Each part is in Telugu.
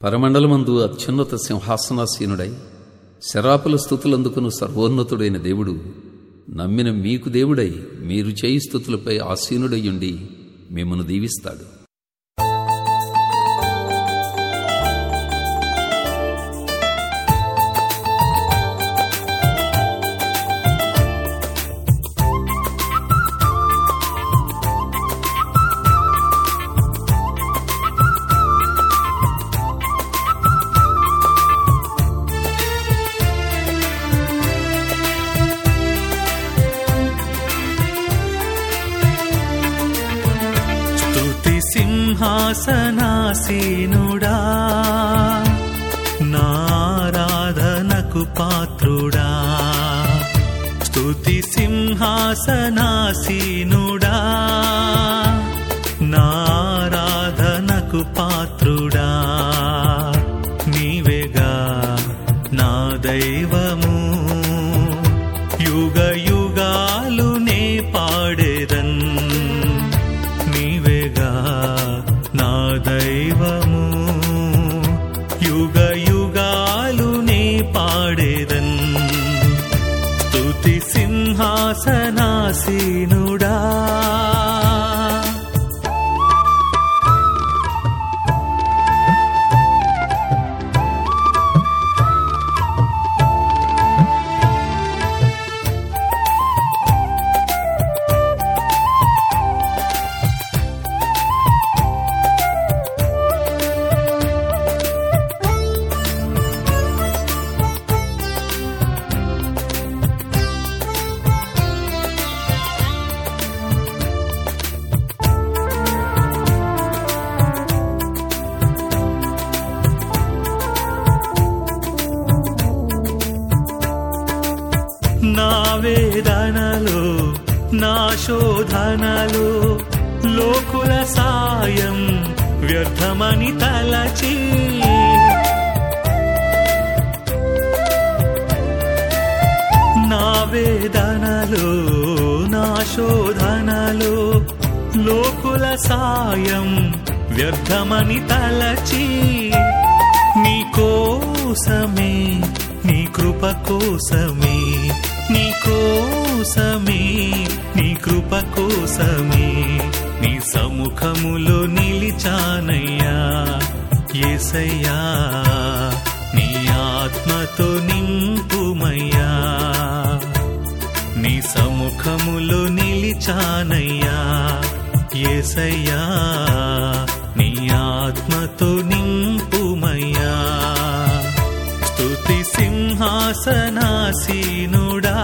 పరమండలమందు అత్యున్నత సింహాసనాసీనుడై శరాపుల స్థుతులందుకును సర్వోన్నతుడైన దేవుడు నమ్మిన మీకు దేవుడై మీరు చేయి స్థుతులపై ఆసీనుడయ్యుండి మిమ్మను దీవిస్తాడు స్తుతి సింహాసనాసీనుడా నారాధనకు పాత్రుడా స్తుతి సింహాసనాసీనుడా నారాధనకు పాత్రుడా నీవేగా నా దైవము యుగ యుగాలు నే పాడేదన్ నీవేగా నా దైవము యుగ యుగాలు నే పాడేదన్ స్తుతి సింహాసనాసీనుడా నా వేదనలు నా శోధనలు లోకుల సాయం వ్యర్థమని తలచి నా వేదనలు నా శోధనలు లోకుల సాయం వ్యర్థమని తలచి నీ కోసమే నీ కృప కోసమే నీ కోసమే నీ కృప కోసమే నీ సముఖములో నిలిచానయ్యా ఏసయ్యా నీ ఆత్మతో నింపుమయ్యా నీ సముఖములో నిలిచానయ్యా ఏసయ్యా నీ ఆత్మతో నింపుమయ్యా స్తుతి సింహాసనాసీనుడా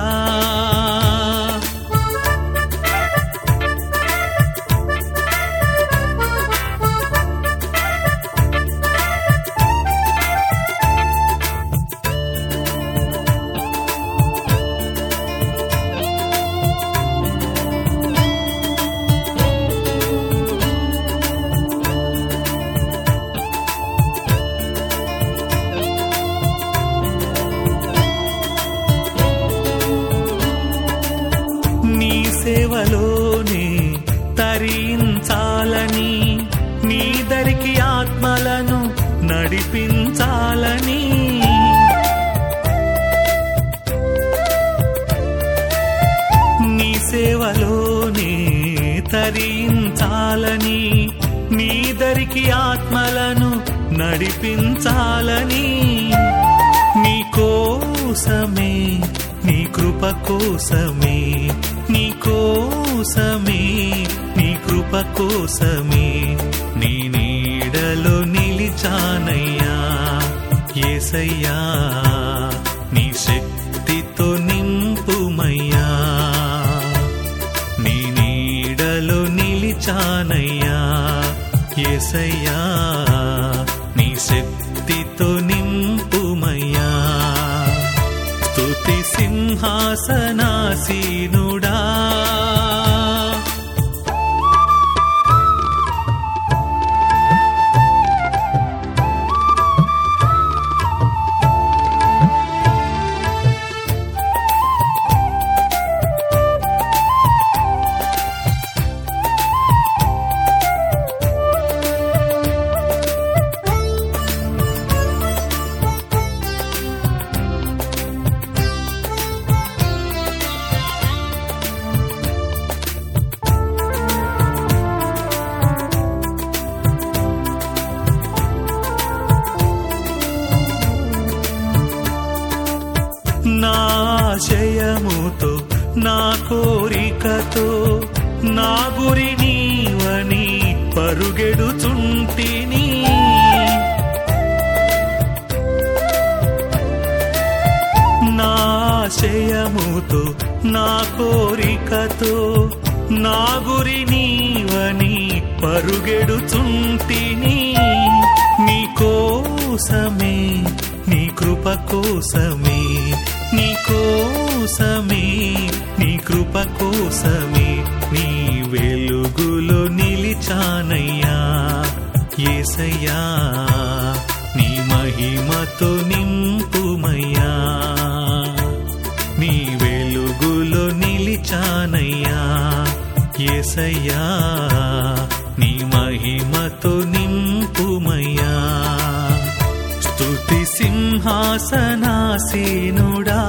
నీ సేవలోనే తరించాలని నీ దరికి ఆత్మలను నడిపించాలని నీ సేవలోనే తరించాలని నీ దరికి ఆత్మలను నడిపించాలని నీ కోసమే నీ కృప కోసమే నీ కోసమే నీ కృప కోసమే నీ నీడలో నిలిచానయ్యా ఏసయ్యా నీ శక్తితో నింపుమయ్యా నీ నీడలో నిలిచానయ్యా ఏసయ్యా నీ శక్తితో నింపుమయ్యా స్తుతి సింహాసనాసీనుడా ఆశయముతో నా కోరికతో నా గురి నీవని పరుగెడుచుంటిని నా ఆశయముతో నా కోరికతో నా గురి నీవని పరుగెడుచుంటిని నీ కోసమే నీ కృప కోసమే నీ కోసమే నీ కృప కోసమే నీ వెలుగులో నిలిచానయ్యా ఏసయ్యా నీ మహిమతో నింపుమయ్యా నీ వెలుగులో నిలిచానయ్యా ఏసయ్యా నీ మహిమతో నింపుమయ్యా స్తుతి సింహాసనాసీనుడా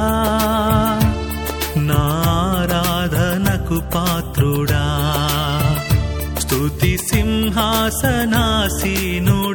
నారాధనకు పాత్రుడా స్తుతి సింహాసనాసీనుడా